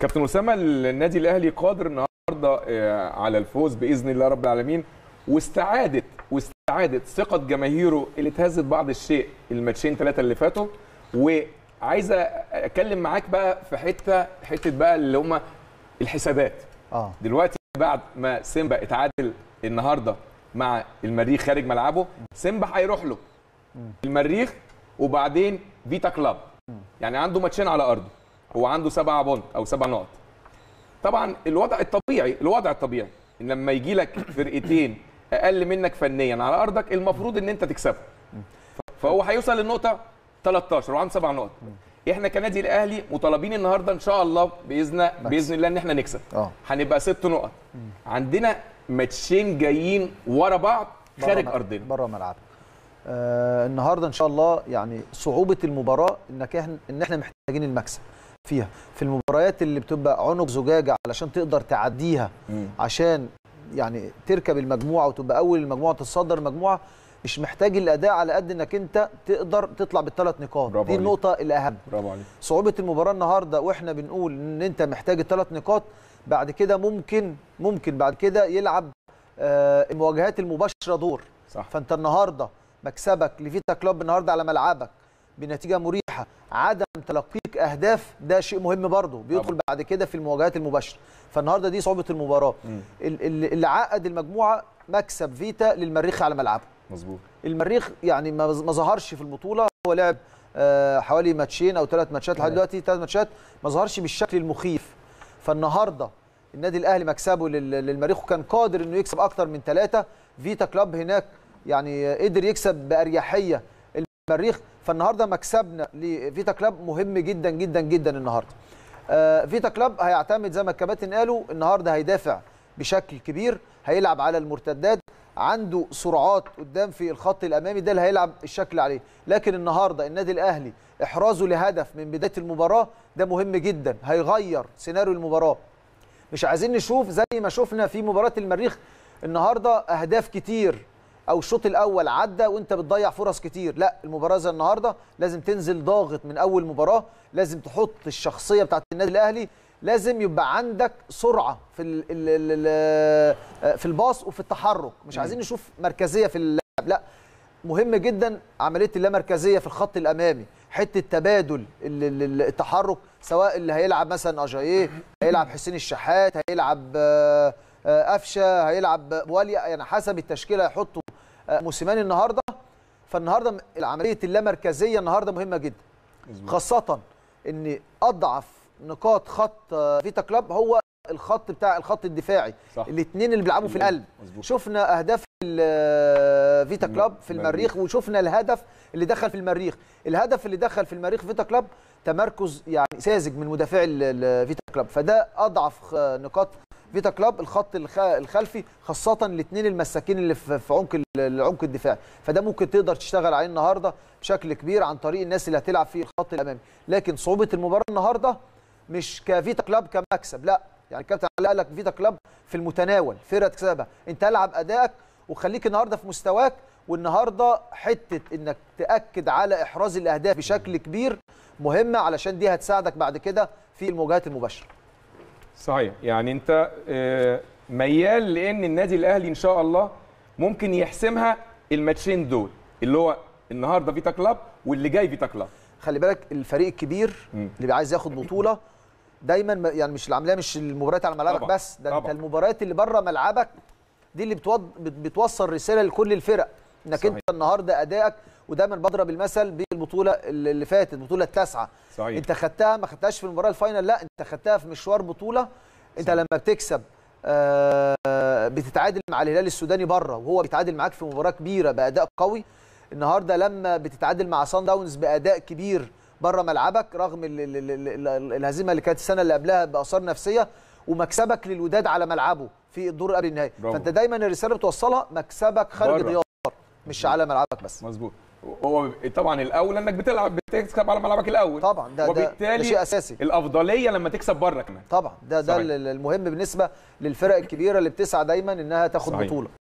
كابتن اسامه النادي الاهلي قادر النهارده آه، على الفوز باذن الله رب العالمين واستعادت واستعادت ثقه جماهيره اللي اتهزت بعض الشيء الماتشين ثلاثه اللي فاتوا وعايزه اتكلم معاك بقى في حته حته بقى اللي هم الحسابات اه دلوقتي بعد ما سيمبا اتعادل النهارده مع المريخ خارج ملعبه سيمبا هيروح له المريخ وبعدين فيتا كلاب يعني عنده ماتشين على ارضه هو عنده سبعة بونت او سبع نقط طبعا الوضع الطبيعي الوضع الطبيعي ان لما يجي لك فرقتين اقل منك فنيا على ارضك المفروض ان انت تكسبه فهو هيوصل للنقطه 13 وعنده سبع نقط احنا كنادي الاهلي مطالبين النهارده ان شاء الله باذن باذن الله ان احنا نكسب اه هنبقى ست نقط عندنا ماتشين جايين ورا بعض خارج بره- ارضنا بره ملعبك آه النهارده ان شاء الله يعني صعوبه المباراه انك احنا ان احنا محتاجين المكسب فيها في المباريات اللي بتبقى عنق زجاجه علشان تقدر تعديها مم. عشان يعني تركب المجموعه وتبقى اول المجموعه تتصدر المجموعه مش محتاج الاداء على قد انك انت تقدر تطلع بالثلاث نقاط برافو دي عليك. النقطه الاهم برافو عليك صعوبه المباراه النهارده واحنا بنقول ان انت محتاج الثلاث نقاط بعد كده ممكن ممكن بعد كده يلعب آه، المواجهات المباشره دور صح فانت النهارده مكسبك لفيتا كلوب النهارده على ملعبك بنتيجه مريحه عدم تلقيك اهداف ده شيء مهم برضه بيدخل طبعا. بعد كده في المواجهات المباشره فالنهارده دي صعوبه المباراه مم. ال- ال- اللي عقد المجموعه مكسب فيتا للمريخ على ملعبه مظبوط المريخ يعني ما ما ظهرش في البطوله هو لعب آه، حوالي ماتشين او ثلاث ماتشات لحد تمام. دلوقتي ثلاث ماتشات ما ظهرش بالشكل المخيف فالنهارده النادي الاهلي مكسبه لل- للمريخ وكان قادر انه يكسب اكتر من ثلاثه فيتا كلاب هناك يعني قدر يكسب باريحيه المريخ فالنهارده مكسبنا لفيتا كلاب مهم جدا جدا جدا النهارده آه، فيتا كلاب هيعتمد زي ما الكباتن قالوا النهارده هيدافع بشكل كبير هيلعب على المرتدات عنده سرعات قدام في الخط الامامي ده اللي هيلعب الشكل عليه لكن النهارده النادي الاهلي احرازه لهدف من بدايه المباراه ده مهم جدا هيغير سيناريو المباراه مش عايزين نشوف زي ما شفنا في مباراه المريخ النهارده اهداف كتير او الشوط الاول عدى وانت بتضيع فرص كتير لا المباراه زي النهارده لازم تنزل ضاغط من اول مباراه لازم تحط الشخصيه بتاعت النادي الاهلي لازم يبقى عندك سرعه في ال ال ال ال في الباص وفي التحرك مش عايزين نشوف مركزيه في اللعب لا مهم جدا عمليه اللامركزيه في الخط الامامي حته تبادل ال- ال- ال- التحرك سواء اللي هيلعب مثلا اجاييه هيلعب حسين الشحات هيلعب آه، آه، قفشه هيلعب بواليا يعني حسب التشكيله هيحطوا آه، موسيماني النهارده فالنهارده م- عمليه اللامركزيه النهارده مهمه جدا مظبوط. خاصه ان اضعف نقاط خط آه، فيتا كلاب هو الخط بتاع الخط الدفاعي صح. الاثنين اللي بيلعبوا في القلب مظبوط. شفنا اهداف ال- فيتا الم- كلاب في المريخ وشفنا الهدف اللي دخل في المريخ الهدف اللي دخل في المريخ فيتا كلاب تمركز يعني ساذج من مدافعي ال- ال- فيتا كلاب فده اضعف خ- نقاط فيتا كلاب الخط الخ- الخلفي خاصه الاثنين المساكين اللي في في عمق ال- العمق الدفاعي فده ممكن تقدر تشتغل عليه النهارده بشكل كبير عن طريق الناس اللي هتلعب في الخط الامامي لكن صعوبه المباراه النهارده مش كفيتا كلاب كمكسب لا يعني الكابتن علي قال لك فيتا كلاب في المتناول فرقه تكسبها انت العب ادائك وخليك النهارده في مستواك والنهارده حته انك تاكد على احراز الاهداف بشكل كبير مهمه علشان دي هتساعدك بعد كده في المواجهات المباشره صحيح يعني انت آه، ميال لان النادي الاهلي ان شاء الله ممكن يحسمها الماتشين دول اللي هو النهارده فيتا كلاب واللي جاي فيتا كلاب خلي بالك الفريق الكبير مم. اللي عايز ياخد بطوله دايما ما- يعني مش العمليه مش المباريات على ملعبك طبعاً، بس ده انت طبعاً. المباريات اللي بره ملعبك دي اللي بتوض... بت- بتوصل رساله لكل الفرق انك صحيح. انت النهارده ادائك ودايما بضرب المثل بالبطوله اللي اللي فاتت البطوله التاسعه صحيح انت خدتها ما خدتهاش في المباراه الفاينل لا انت خدتها في مشوار بطوله انت لما بتكسب آه، بتتعادل مع الهلال السوداني بره وهو بيتعادل معاك في مباراه كبيره باداء قوي النهارده لما بتتعادل مع سان داونز باداء كبير بره ملعبك رغم ال- ال- ال- ال- ال- الهزيمه اللي كانت السنه اللي قبلها باثار نفسيه ومكسبك للوداد على ملعبه في الدور قبل النهائي برافو. فانت دايما الرساله بتوصلها مكسبك خارج بره. الديار مش على ملعبك بس مظبوط هو طبعا الاول انك بتلعب بتكسب على ملعبك الاول طبعا ده ده, وبالتالي ده شيء اساسي الافضليه لما تكسب بره كمان طبعا ده ده صحيح. المهم بالنسبه للفرق الكبيره اللي بتسعى دايما انها تاخد صحيح. بطوله